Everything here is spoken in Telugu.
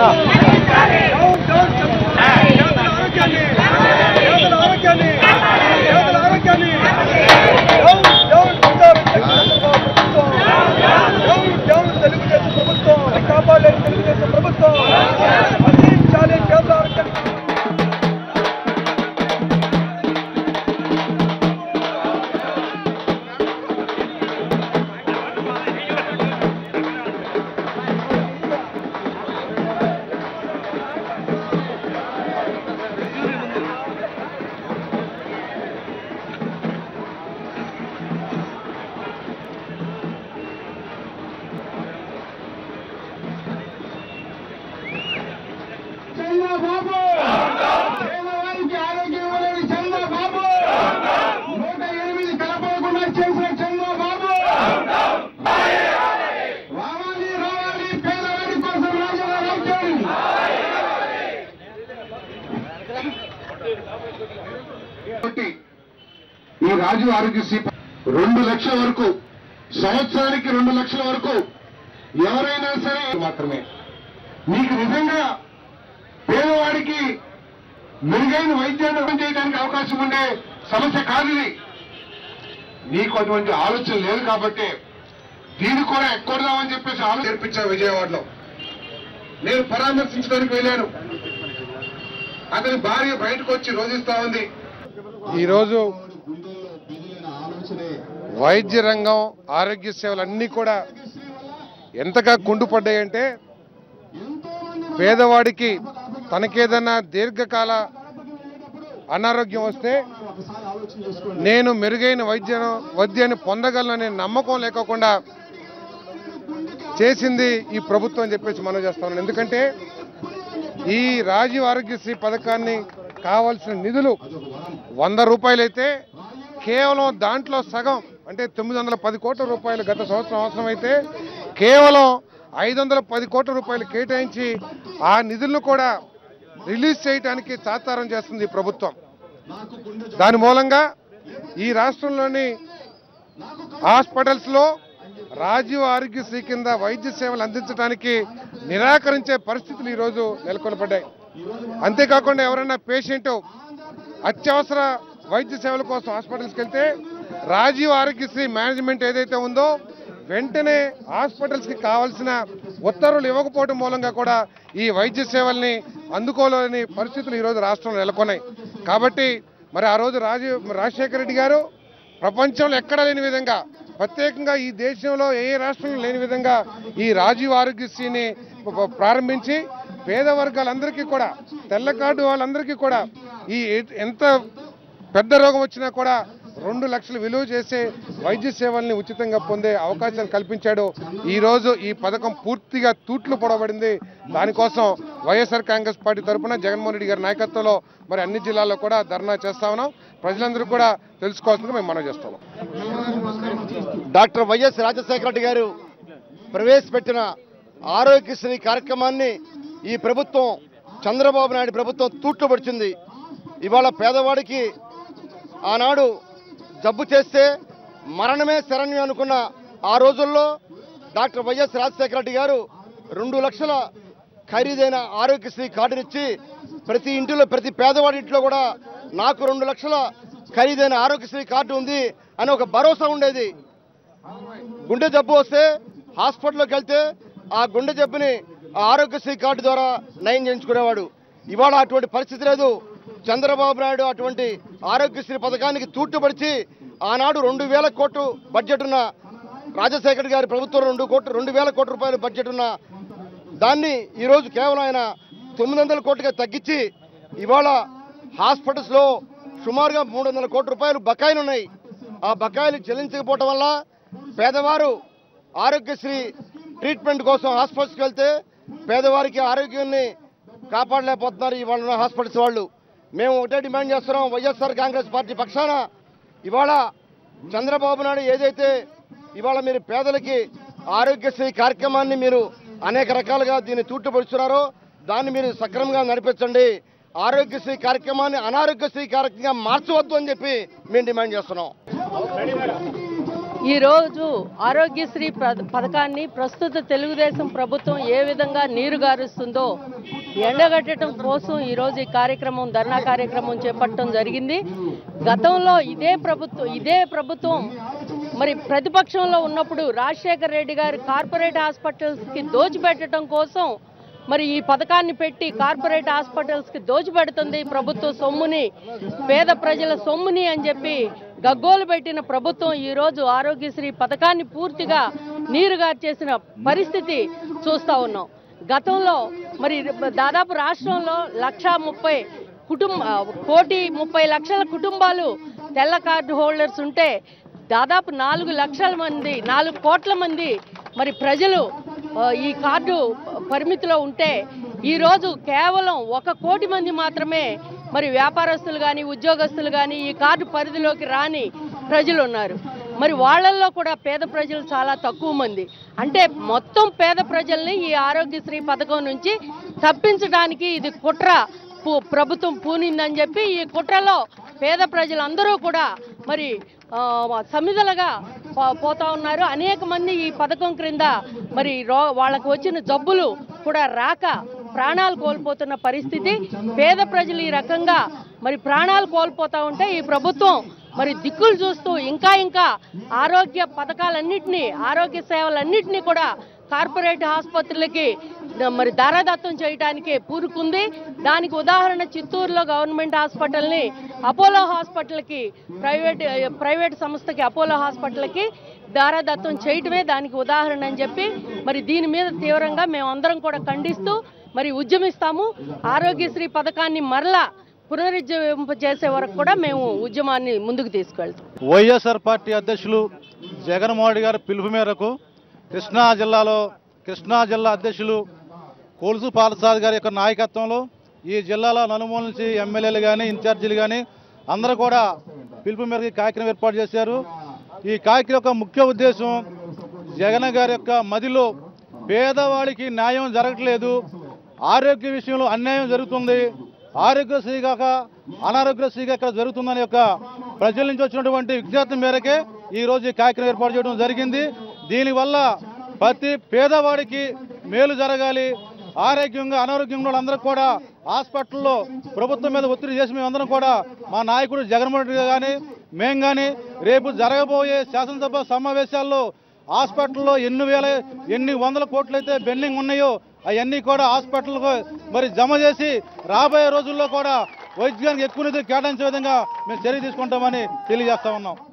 కాపాడలేదు తెలుగుదేశం ప్రభుత్వం అందించాలి కేంద్ర ఆరోగ్య చంద్రబాబు పేదవారికి ఆరోగ్యం ఇవ్వలేని చంద్రబాబు నూట ఎనిమిది కలపకుండా చేసిన చంద్రబాబు రావాలి రావాలి పేదవాడి కోసం రాజన్న రాజ్యం కాబట్టి ఈ రాజు ఆరోగ్యశ్రీ ప- రెండు లక్షల వరకు సంవత్సరానికి రెండు లక్షల వరకు ఎవరైనా సరే మాత్రమే మీకు నిజంగా పేదవాడికి మెరుగైన వైద్యాన్ని అర్థం చేయడానికి అవకాశం ఉండే సమస్య కాదు ఇది నీకు అటువంటి ఆలోచన లేదు కాబట్టి దీన్ని కూడా ఎక్కడదామని చెప్పేసి ఆలోచన నేర్పించా విజయవాడలో నేను పరామర్శించడానికి వెళ్ళాను అతని భార్య బయటకు వచ్చి రోజిస్తా ఉంది ఈరోజు వైద్య రంగం ఆరోగ్య సేవలు అన్నీ కూడా ఎంతగా కుండుపడ్డాయంటే పేదవాడికి తనకేదన్నా దీర్ఘకాల అనారోగ్యం వస్తే నేను మెరుగైన వైద్యం వైద్యాన్ని పొందగలననే నమ్మకం లేకోకుండా చేసింది ఈ ప్రభుత్వం అని చెప్పేసి మనం చేస్తాను ఎందుకంటే ఈ రాజీవ్ ఆరోగ్యశ్రీ పథకాన్ని కావాల్సిన నిధులు వంద రూపాయలైతే కేవలం దాంట్లో సగం అంటే తొమ్మిది వందల పది కోట్ల రూపాయలు గత సంవత్సరం అవసరమైతే కేవలం ఐదు వందల పది కోట్ల రూపాయలు కేటాయించి ఆ నిధులను కూడా రిలీజ్ చేయడానికి తాత్సారం చేస్తుంది ఈ ప్రభుత్వం దాని మూలంగా ఈ రాష్ట్రంలోని హాస్పిటల్స్ లో రాజీవ్ ఆరోగ్యశ్రీ కింద వైద్య సేవలు అందించడానికి నిరాకరించే పరిస్థితులు ఈరోజు నెలకొల్పడ్డాయి అంతేకాకుండా ఎవరైనా పేషెంట్ అత్యవసర వైద్య సేవల కోసం హాస్పిటల్స్కి వెళ్తే రాజీవ్ ఆరోగ్యశ్రీ మేనేజ్మెంట్ ఏదైతే ఉందో వెంటనే హాస్పిటల్స్కి కావాల్సిన ఉత్తర్వులు ఇవ్వకపోవడం మూలంగా కూడా ఈ వైద్య సేవల్ని అందుకోలేని పరిస్థితులు ఈరోజు రాష్ట్రంలో నెలకొన్నాయి కాబట్టి మరి ఆ రోజు రాజీవ్ రాజశేఖర రెడ్డి గారు ప్రపంచంలో ఎక్కడా లేని విధంగా ప్రత్యేకంగా ఈ దేశంలో ఏ ఏ రాష్ట్రంలో లేని విధంగా ఈ రాజీవ్ ఆరోగ్యశ్రీని ప- ప- ప్రారంభించి పేద వర్గాలందరికీ కూడా తెల్ల కార్డు వాళ్ళందరికీ కూడా ఈ ఎ- ఎంత పెద్ద రోగం వచ్చినా కూడా రెండు లక్షలు విలువ చేసే వైద్య సేవల్ని ఉచితంగా పొందే అవకాశం కల్పించాడు ఈ రోజు ఈ పథకం పూర్తిగా తూట్లు పొడవబడింది దానికోసం వైఎస్ఆర్ కాంగ్రెస్ పార్టీ తరఫున జగన్మోహన్ రెడ్డి గారి నాయకత్వంలో మరి అన్ని జిల్లాల్లో కూడా ధర్నా చేస్తా ఉన్నాం ప్రజలందరూ కూడా తెలుసుకోవాల్సిందిగా మేము మనం చేస్తాం డాక్టర్ వైఎస్ రాజశేఖర రెడ్డి గారు ప్రవేశపెట్టిన ఆరోగ్యశ్రీ కార్యక్రమాన్ని ఈ ప్రభుత్వం చంద్రబాబు నాయుడు ప్రభుత్వం తూట్లుపడిచింది ఇవాళ పేదవాడికి ఆనాడు జబ్బు చేస్తే మరణమే శరణ్యం అనుకున్న ఆ రోజుల్లో డాక్టర్ వైఎస్ రాజశేఖర రెడ్డి గారు రెండు లక్షల ఖరీదైన ఆరోగ్యశ్రీ కార్డునిచ్చి ప్రతి ఇంటిలో ప్రతి పేదవాడి ఇంట్లో కూడా నాకు రెండు లక్షల ఖరీదైన ఆరోగ్యశ్రీ కార్డు ఉంది అని ఒక భరోసా ఉండేది గుండె జబ్బు వస్తే హాస్పిటల్లోకి వెళ్తే ఆ గుండె జబ్బుని ఆ ఆరోగ్యశ్రీ కార్డు ద్వారా నయం చేయించుకునేవాడు ఇవాళ అటువంటి పరిస్థితి లేదు చంద్రబాబు నాయుడు అటువంటి ఆరోగ్యశ్రీ పథకానికి తూట్టుపడిచి ఆనాడు రెండు వేల కోట్లు బడ్జెట్ ఉన్న రాజశేఖర్ గారి ప్రభుత్వం రెండు కోట్లు రెండు వేల కోట్ల రూపాయల బడ్జెట్ ఉన్న దాన్ని ఈరోజు కేవలం ఆయన తొమ్మిది వందల కోట్లుగా తగ్గించి ఇవాళ హాస్పిటల్స్లో సుమారుగా మూడు వందల కోట్ల రూపాయలు బకాయిలు ఉన్నాయి ఆ బకాయిలు చెల్లించకపోవటం వల్ల పేదవారు ఆరోగ్యశ్రీ ట్రీట్మెంట్ కోసం హాస్పిటల్స్కి వెళ్తే పేదవారికి ఆరోగ్యాన్ని కాపాడలేకపోతున్నారు ఇవాళ ఉన్న హాస్పిటల్స్ వాళ్ళు మేము ఒకటే డిమాండ్ చేస్తున్నాం వైఎస్ఆర్ కాంగ్రెస్ పార్టీ పక్షాన ఇవాళ చంద్రబాబు నాయుడు ఏదైతే ఇవాళ మీరు పేదలకి ఆరోగ్యశ్రీ కార్యక్రమాన్ని మీరు అనేక రకాలుగా దీన్ని తూట్టుపడుస్తున్నారో దాన్ని మీరు సక్రమంగా నడిపించండి ఆరోగ్యశ్రీ కార్యక్రమాన్ని అనారోగ్యశ్రీ కార్యక్రమంగా మార్చవద్దు అని చెప్పి మేము డిమాండ్ చేస్తున్నాం ఈరోజు ఆరోగ్యశ్రీ ప్ర- పథకాన్ని ప్రస్తుత తెలుగుదేశం ప్రభుత్వం ఏ విధంగా నీరుగారుస్తుందో ఎండగట్టడం కోసం ఈరోజు ఈ కార్యక్రమం ధర్నా కార్యక్రమం చేపట్టడం జరిగింది గతంలో ఇదే ప్రభుత్వం ఇదే ప్రభుత్వం మరి ప్రతిపక్షంలో ఉన్నప్పుడు రాజశేఖర రెడ్డి గారు కార్పొరేట్ హాస్పిటల్స్కి దోచిపెట్టడం కోసం మరి ఈ పథకాన్ని పెట్టి కార్పొరేట్ హాస్పిటల్స్కి దోచిపెడుతుంది ప్రభుత్వ సొమ్ముని పేద ప్రజల సొమ్ముని అని చెప్పి గగ్గోలు పెట్టిన ప్రభుత్వం ఈరోజు ఆరోగ్యశ్రీ పథకాన్ని పూర్తిగా నీరుగార్చేసిన పరిస్థితి చూస్తూ ఉన్నాం గతంలో మరి దాదాపు రాష్ట్రంలో లక్షా ముప్పై కుటుంబ కోటి ముప్పై లక్షల కుటుంబాలు తెల్ల కార్డు హోల్డర్స్ ఉంటే దాదాపు నాలుగు లక్షల మంది నాలుగు కోట్ల మంది మరి ప్రజలు ఆ, ఈ కార్డు పరిమితిలో ఉంటే ఈరోజు కేవలం ఒక కోటి మంది మాత్రమే మరి వ్యాపారస్తులు కానీ ఉద్యోగస్తులు కానీ ఈ కార్డు పరిధిలోకి రాని ప్రజలు ఉన్నారు మరి వాళ్ళల్లో కూడా పేద ప్రజలు చాలా తక్కువ మంది అంటే మొత్తం పేద ప్రజల్ని ఈ ఆరోగ్యశ్రీ పథకం నుంచి తప్పించడానికి ఇది కుట్ర పు- ప్రభుత్వం పూనిందని చెప్పి ఈ కుట్రలో పేద ప్రజలందరూ కూడా మరి ఆ, సమిధలుగా పో- పోతా ఉన్నారు అనేక మంది ఈ పథకం క్రింద మరి రో వాళ్ళకు వచ్చిన జబ్బులు కూడా రాక ప్రాణాలు కోల్పోతున్న పరిస్థితి పేద ప్రజలు ఈ రకంగా మరి ప్రాణాలు కోల్పోతా ఉంటే ఈ ప్రభుత్వం మరి దిక్కులు చూస్తూ ఇంకా ఇంకా ఆరోగ్య పథకాలన్నింటినీ ఆరోగ్య సేవలన్నింటినీ కూడా కార్పొరేట్ ఆసుపత్రులకి మరి దారాదత్తం చేయడానికి పూరుకుంది దానికి ఉదాహరణ చిత్తూరులో గవర్నమెంట్ హాస్పిటల్ని అపోలో హాస్పిటల్కి ప్రైవేట్ ప్రైవేట్ సంస్థకి అపోలో హాస్పిటల్కి దారాదత్తం చేయటమే దానికి ఉదాహరణ అని చెప్పి మరి దీని మీద తీవ్రంగా మేమందరం కూడా ఖండిస్తూ మరి ఉద్యమిస్తాము ఆరోగ్యశ్రీ పథకాన్ని మరలా పునరుజ్జీవింపజేసే వరకు కూడా మేము ఉద్యమాన్ని ముందుకు తీసుకెళ్తాం వైఎస్ఆర్ పార్టీ అధ్యక్షులు జగన్మోహన్ రెడ్డి గారి పిలుపు మేరకు కృష్ణా జిల్లాలో కృష్ణా జిల్లా అధ్యక్షులు కొలుసు పాలసాద్ గారి యొక్క నాయకత్వంలో ఈ జిల్లాలో నలుమూల నుంచి ఎమ్మెల్యేలు కానీ ఇన్ఛార్జీలు కానీ అందరూ కూడా పిలుపు మేరకు ఈ కార్యక్రమం ఏర్పాటు చేశారు ఈ కార్యక్రమం యొక్క ముఖ్య ఉద్దేశం జగన్ గారి యొక్క మదిలో పేదవాడికి న్యాయం జరగట్లేదు ఆరోగ్య విషయంలో అన్యాయం జరుగుతుంది ఆరోగ్యశ్రీ కాక అనారోగ్యశ్రీ ఇక్కడ జరుగుతుందని యొక్క ప్రజల నుంచి వచ్చినటువంటి విజ్ఞప్తి మేరకే ఈ రోజు ఈ కార్యక్రమం ఏర్పాటు చేయడం జరిగింది దీనివల్ల ప్రతి పేదవాడికి మేలు జరగాలి ఆరోగ్యంగా అనారోగ్యంగా వాళ్ళందరూ కూడా హాస్పిటల్లో ప్రభుత్వం మీద ఒత్తిడి చేసి మేమందరం కూడా మా నాయకుడు జగన్మోహన్ రెడ్డి కానీ మేం కానీ రేపు జరగబోయే శాసనసభ సమావేశాల్లో హాస్పిటల్లో ఎన్ని వేల ఎన్ని వందల కోట్లు అయితే బెండింగ్ ఉన్నాయో అవన్నీ కూడా హాస్పిటల్కు మరి జమ చేసి రాబోయే రోజుల్లో కూడా వైద్యానికి ఎక్కువ నిధులు కేటాయించే విధంగా మేము చర్య తీసుకుంటామని తెలియజేస్తా ఉన్నాం